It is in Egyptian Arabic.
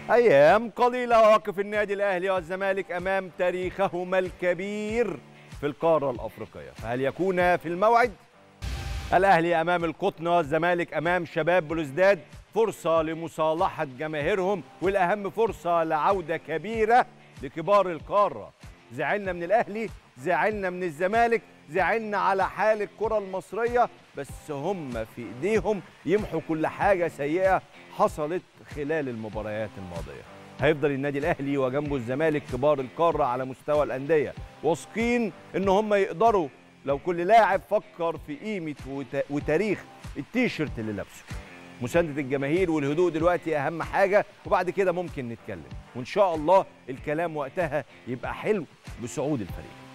أيام قليلة وقف النادي الأهلي والزمالك أمام تاريخهما الكبير في القارة الأفريقية فهل يكون في الموعد؟ الأهلي أمام القطن والزمالك أمام شباب بلوزداد فرصة لمصالحة جماهيرهم والأهم فرصة لعودة كبيرة لكبار القارة زعلنا من الأهلي زعلنا من الزمالك زعلنا على حال الكرة المصرية بس هم في إيديهم يمحوا كل حاجة سيئة حصلت خلال المباريات الماضية هيفضل النادي الأهلي وجنبه الزمالك كبار القارة على مستوى الأندية واثقين إن هم يقدروا لو كل لاعب فكر في قيمة وت- وتاريخ التيشيرت اللي لابسه مساندة الجماهير والهدوء دلوقتي أهم حاجة وبعد كده ممكن نتكلم وإن شاء الله الكلام وقتها يبقى حلو بصعود الفريق